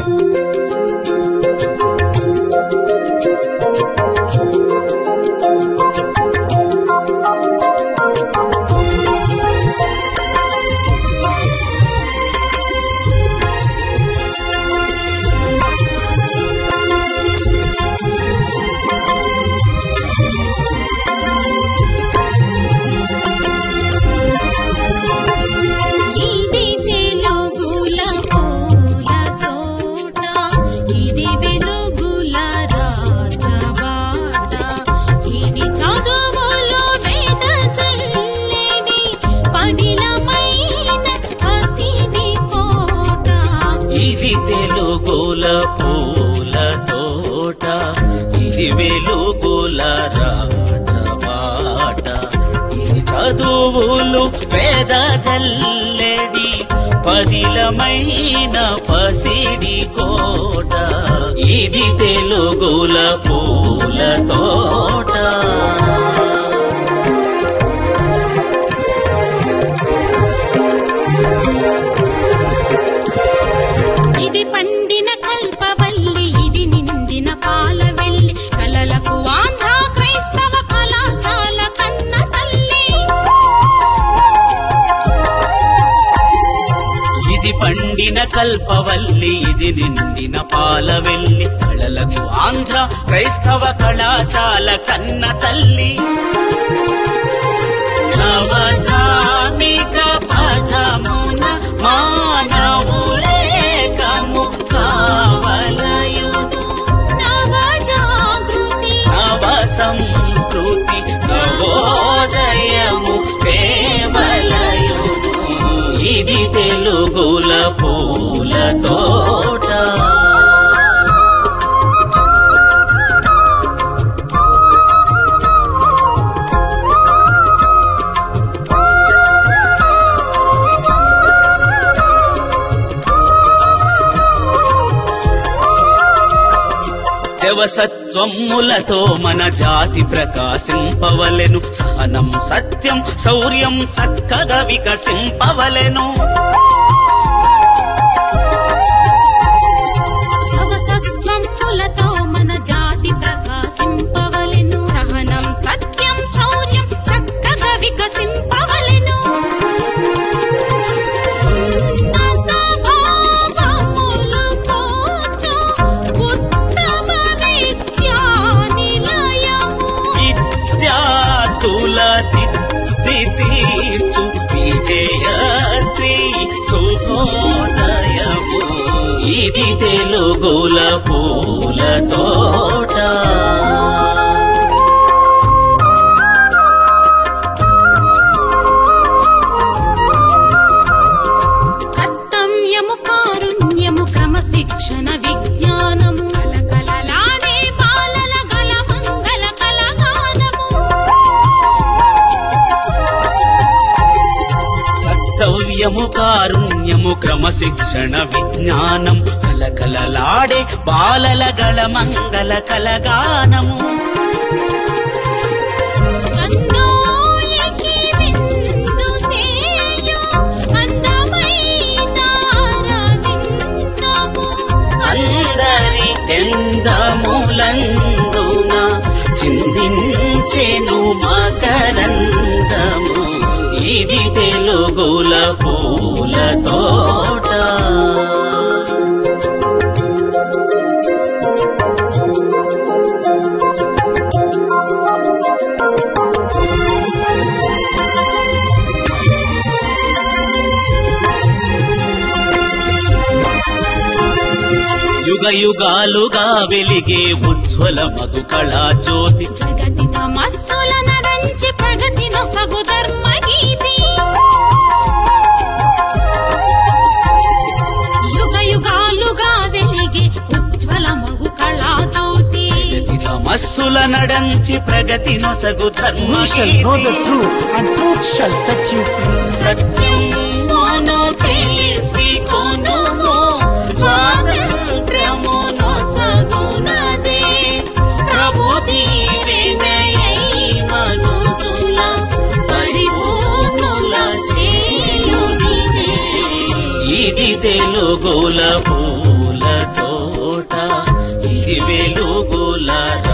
ఇది తెలుగుల పూల తోట ఇది వెలుగుల రాజబాట ఇది చదువులో వేద చల్లేడి పదిలమైన హసిని కోట ఇది తెలుగుల పూల తోట ఇది వెలుగుల రాజబాట ఇది చదువులు పేద జల్లెడి పదిలమైన పసిడి కోట ఇది తెలుగుల పూల తోట ఇది పండిన కల్పవల్లి ఇది నిండిన పాలవెల్లి కలలకు ఆంధ్ర క్రైస్తవ కళాశాల కన్న తల్లి ఇది పండిన కల్పవల్లి ఇది నిండిన పాలవెల్లి కళలకు ఆంధ్ర క్రైస్తవ కళాశాల కన్న తల్లి నవధార్మిక పదమున మానవులేకము కావలయును నవ జాగృతి నవ సంస్కృతి నవోదయము కేవలయును ఇది తెలుగుల పూల తోట దేవసత్వములతో మన జాతి ప్రకాశింపవలెను సహనం సత్యం శౌర్యం చక్కగా వికసింపవలెను శవసత్వములతో మన జాతి ప్రకాశింపవలెను సహనం సత్యం శౌర్యం చక్కగా వికసింపవలెను ఉన్నత భావములతో చూ ఉత్తమ విద్యా నిలయము విద్యార్థుల తీర్చు విజయ శ్రీ శుభోదయము ఇది తెలుగుల పూల తోట కర్తవ్యము కారుణ్యము క్రమశిక్షణ విజ్ఞానము కలకలలాడే బాలల గల మంగళ కలగానము కర్తవ్యము కారుణ్యము క్రమశిక్షణ విజ్ఞానం కలకలలాడే బాలల గళ మంగళ కలగానము కన్నోయికి విందు సేయు అందమైన అరవిందము అందరి ఎందములందున చిందించెను మకరందము ఇది తెలుగుల పూల తోట యుగ యుగాలుగా వెలిగే ఉజ్వల మగు కళా జ్యోతి జగతి తమస్సుల నడంచి ప్రగతి నొసగు ధర్మ గీతి యుగ యుగాలుగా వెలిగే ఉజ్వల మగు కళా జ్యోతి జగతి తమస్సుల నడంచి ప్రగతి నొసగు ధర్మ You shall know the truth, and truth shall set you free. సత్యం మోను తెలిసి కొనుము స్వాతంత్ర్యము నొసగునదే ప్రభు దీవెనయై మనుజుల పరిపూర్ణుల చేయునిదే ఇది తెలుగుల పూల వెలుగుల